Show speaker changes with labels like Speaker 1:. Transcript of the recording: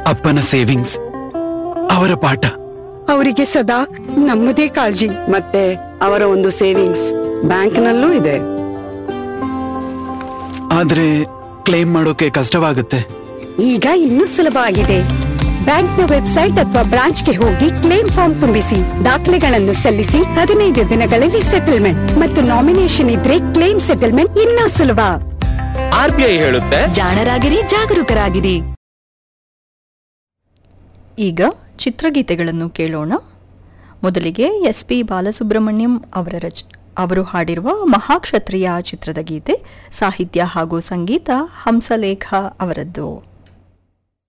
Speaker 1: ಅಪ್ಪನ ಸೇವಿಂಗ್ಸ್ ಅವರ ಪಾಠ
Speaker 2: ಅವರಿಗೆ ಸದಾ ನಮ್ಮದೇ ಕಾಳಜಿ
Speaker 3: ಮತ್ತೆ ಅವರ ಒಂದು ಸೇವಿಂಗ್ಸ್ ಬ್ಯಾಂಕ್ನಲ್ಲೂ ಇದೆ
Speaker 1: ಆದ್ರೆ ಕ್ಲೈಮ್ ಮಾಡೋಕೆ ಕಷ್ಟವಾಗುತ್ತೆ
Speaker 2: ಈಗ ಇನ್ನೂ ಸುಲಭ ಆಗಿದೆ ಬ್ಯಾಂಕ್ನ ವೆಬ್ಸೈಟ್ ಅಥವಾ ಬ್ರಾಂಚ್ಗೆ ಹೋಗಿ ಕ್ಲೇಮ್ ಫಾರ್ಮ್ ತುಂಬಿಸಿ ದಾಖಲೆಗಳನ್ನು ಸಲ್ಲಿಸಿ ಹದಿನೈದು ದಿನಗಳಲ್ಲಿ ಸೆಟಲ್ಮೆಂಟ್ ಮತ್ತು ನಾಮಿನೇಷನ್ ಇದ್ರೆ ಕ್ಲೇಮ್ ಸೆಟಲ್ಮೆಂಟ್ ಇನ್ನೂ ಸುಲಭ
Speaker 4: ಆರ್ಬಿಐ ಹೇಳುತ್ತೆ
Speaker 5: ಜಾಣರಾಗಿರಿ ಜಾಗರೂಕರಾಗಿರಿ
Speaker 6: ಈಗ ಚಿತ್ರಗೀತೆಗಳನ್ನು ಕೇಳೋಣ ಮೊದಲಿಗೆ ಎಸ್ ಪಿ ಬಾಲಸುಬ್ರಹ್ಮಣ್ಯಂ ಅವರ ರಚ ಅವರು ಹಾಡಿರುವ ಮಹಾಕ್ಷತ್ರಿಯ ಚಿತ್ರದ ಗೀತೆ ಸಾಹಿತ್ಯ ಹಾಗೂ ಸಂಗೀತ ಹಂಸಲೇಖ ಅವರದ್ದು